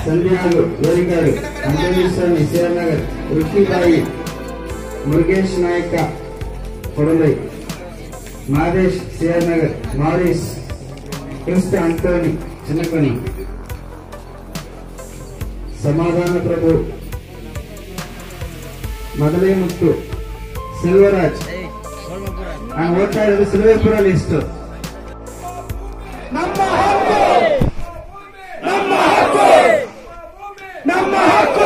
ಸಂಧ್ಯಾಳು ಗೋರಿಗಾಡು ಅಂಜನೇಶ್ವರಿ ಸೇರ್ನಗರ್ ರುಕ್ಕಿಬಾಯಿ ಮುರುಗೇಶ್ ನಾಯಕ ಕೊಡಲೈ ಮಾದೇಶ್ ಸೇರ್ನಗರ್ ಮಾರಿಸ್ ಕ್ರಿಸ್ತ ಅಂಟೋನಿ ಚಿನ್ನಕೊನಿ ಸಮಾಧಾನ ಪ್ರಭು ಮೊದಲೇ ಮುತ್ತು ಸೆಲ್ವರಾಜ್ ನಾನು ಓದ್ತಾ ಇರೋದು ಸಿಲ್ವೇಪುರ ಲಿಸ್ಟ್ ನಮ್ಮ ಹಕ್ಕು ನಮ್ಮ ಹಕ್ಕು ನಮ್ಮ ಹಕ್ಕು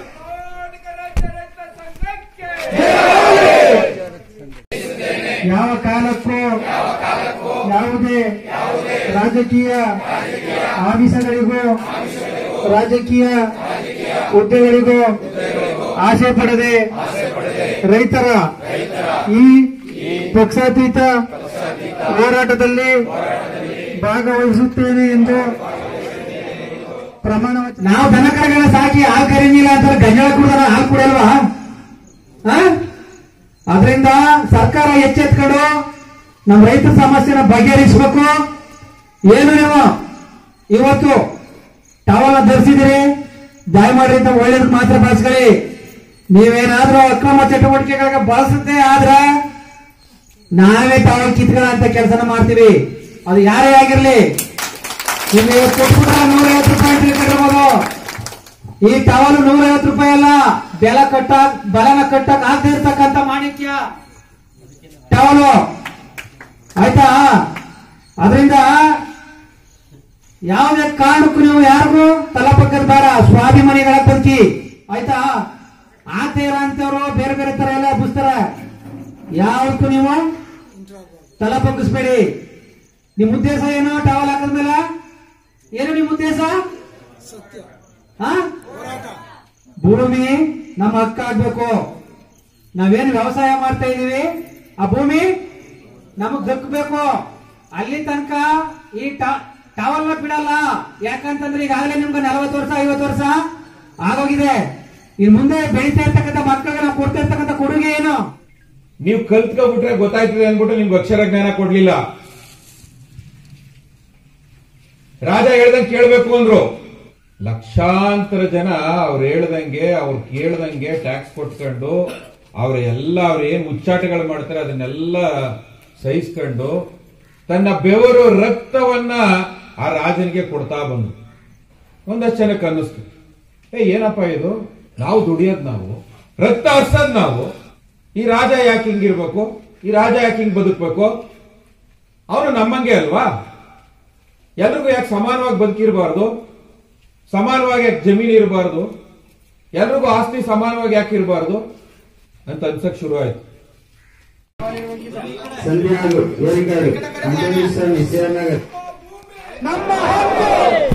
ಯಾವ ಕಾಲಕ್ಕೂ ಯಾವುದೇ ರಾಜಕೀಯ ಆಮಿಷಗಳಿಗೂ ರಾಜಕೀಯ ಹುದ್ದೆಗಳಿಗೂ ಆಸೆ ಪಡದೆ ರೈತರ ಈ ಪಕ್ಷಾತೀತ ಹೋರಾಟದಲ್ಲಿ ಭಾಗವಹಿಸುತ್ತೇನೆ ಎಂದು ಪ್ರಮಾಣ ವಚನ- ನಾವು ದನಕರಗಳ ಸಾಕಿ ಹಾಲು ಕರೀನಿಲ್ಲ ಅಂತ ಗಂಜಾಳ ಕುಡ್ದಾರ ಹಾಲು ಕುಡಿಯಲ್ವಾ ಆ? ಅದರಿಂದ ಸರ್ಕಾರ ಎಚ್ಚೆತ್ಕೊಂಡು ನಮ್ಮ ರೈತರ ಸಮಸ್ಯೆನ ಬಗೆಹರಿಸಬೇಕು ಏನು ನೀವು ಇವತ್ತು ಟವಲ್ ಧರಿಸಿದಿರಿ ದಯಮಾಡಿ ಅಂತ ಒಳ್ಳೇದಕ್ಕೆ ಮಾತ್ರ ಬಳಸ್ಕೊಳ್ಳಿ ನೀವೇನಾದ್ರೂ ಅಕ್ರಮ ಚಟುವಟಿಕೆಗಳಿಗೆ ಬಳಸದೆ ಆದ್ರ ನಾವೇ ಟವಲ್ ಕಿತ್ಕೊಳ್ಳೋ ಅಂತ ಕೆಲಸನ ಮಾಡ್ತೀವಿ ಅದು ಯಾರೇ ಆಗಿರ್ಲಿ ನಿಮಗೆ ಕೊಟ್ಬಿಟ್ರೆ ನೂರೈವತ್ತು ರೂಪಾಯಿ ಅಂತ ಕಟ್ಟಿರ್ಬೋದು ಈ ಟವಲ್ ನೂರೈವತ್ತು ರೂಪಾಯಿ ಅಲ್ಲ ಬೆಲ ಕಟ್ಟಕ್ ಬಲನ ಕಟ್ಟಕ್ ಆಗದೆ ಇರ್ತಕ್ಕಂಥ ಮಾಣಿಕ್ಯ ಟವಲು ಆಯ್ತಾ ಅದರಿಂದ ಯಾವುದೇ ಕಾರಣಕ್ಕೂ ನೀವು ಯಾರಿಗೂ ತಲಪಕ್ಕದ ಬೇಡ ಸ್ವಾಭಿಮಾನಿಗಳ ಬದುಕಿ ಆಯ್ತಾ ಆಗ್ತಾ ಅಂತವ್ರು ಬೇರೆ ಬೇರೆ ತರ ಎಲ್ಲ ಬುಸ್ತಾರ ಯಾವಕ್ಕೂ ನೀವು ತಲ ಬಗ್ಗಿಸ್ಬೇಡಿ ನಿಮ್ ಉದ್ದೇಶ ಏನು ಟವಲ್ ಹಾಕಿದ್ಮೇಲೆ ಏನು ನಿಮ್ ಉದ್ದೇಶ ಹಾ ಭೂಮಿ ನಮ್ಮ ಹಕ್ಕ ಆಗ್ಬೇಕು ನಾವೇನು ವ್ಯವಸಾಯ ಮಾಡ್ತಾ ಇದೀವಿ ಆ ಭೂಮಿ ನಮಗ್ ದಕ್ಕಬೇಕು ಅಲ್ಲಿ ತನಕ ಈ ಟವಲ್ ಬಿಡಲ್ಲ ಯಾಕಂತಂದ್ರೆ ಈಗಾಗಲೇ ನಿಮ್ಗೆ ನಲವತ್ತು ವರ್ಷ ಐವತ್ತು ವರ್ಷ ಆಗೋಗಿದೆ ಇನ್ ಮುಂದೆ ಬೆಳೀತಾ ಇರ್ತಕ್ಕಂಥ ಮಕ್ಕಳಿಗೆ ನಾವು ಕೊಡ್ತಾ ಇರ್ತಕ್ಕಂಥ ಕೊಡುಗೆ ಏನು ನೀವು ಕಲ್ತ್ಕೊಬಿಟ್ರೆ ಗೊತ್ತಾಯ್ತದೆ ಅನ್ಬಿಟ್ಟು ನಿಮ್ಗೆ ಅಕ್ಷರ ಜ್ಞಾನ ಕೊಡ್ಲಿಲ್ಲ ರಾಜ ಹೇಳ್ದಂಗೆ ಕೇಳ್ಬೇಕು ಅಂದ್ರು ಲಕ್ಷಾಂತರ ಜನ ಅವ್ರು ಹೇಳ್ದಂಗೆ ಅವ್ರು ಕೇಳ್ದಂಗೆ ಟ್ಯಾಕ್ಸ್ ಕೊಟ್ಕೊಂಡು ಅವ್ರ ಎಲ್ಲ ಅವ್ರ ಏನ್ ಮುಚ್ಚಾಟಗಳು ಮಾಡ್ತಾರೆ ಅದನ್ನೆಲ್ಲ ಸಹಿಸ್ಕೊಂಡು ತನ್ನ ಬೆವರು ರಕ್ತವನ್ನ ಆ ರಾಜನಿಗೆ ಕೊಡ್ತಾ ಬಂದ್ರು ಒಂದಷ್ಟು ಜನಕ್ಕೆ ಅನ್ನಿಸ್ತು ಏ ಏನಪ್ಪ ಇದು ನಾವು ದುಡಿಯೋದ್ ನಾವು ರಕ್ತ ಹರ್ಸದ್ ನಾವು ಈ ರಾಜ ಯಾಕೆ ಹಿಂಗಿರ್ಬೇಕು ಈ ರಾಜ ಯಾಕೆ ಹಿಂಗ್ ಬದುಕ್ಬೇಕು ಅವನು ನಮ್ಮಂಗೆ ಅಲ್ವಾ ಎಲ್ರಿಗೂ ಯಾಕೆ ಸಮಾನವಾಗಿ ಬದುಕಿರಬಾರ್ದು ಸಮಾನವಾಗಿ ಯಾಕೆ ಜಮೀನು ಇರಬಾರ್ದು ಎಲ್ರಿಗೂ ಆಸ್ತಿ ಸಮಾನವಾಗಿ ಯಾಕೆ ಇರಬಾರ್ದು ಅಂತ ಅನ್ಸಕ್ ಶುರು ಆಯ್ತು ಸಂಧ್ಯಾಳು ಗೋರಿಗಾಡು ಅಂಜನೇಶ್ವರಿ ಸೇರ್ನಗರ್ ನಮ್ಮ ಹಕ್ಕು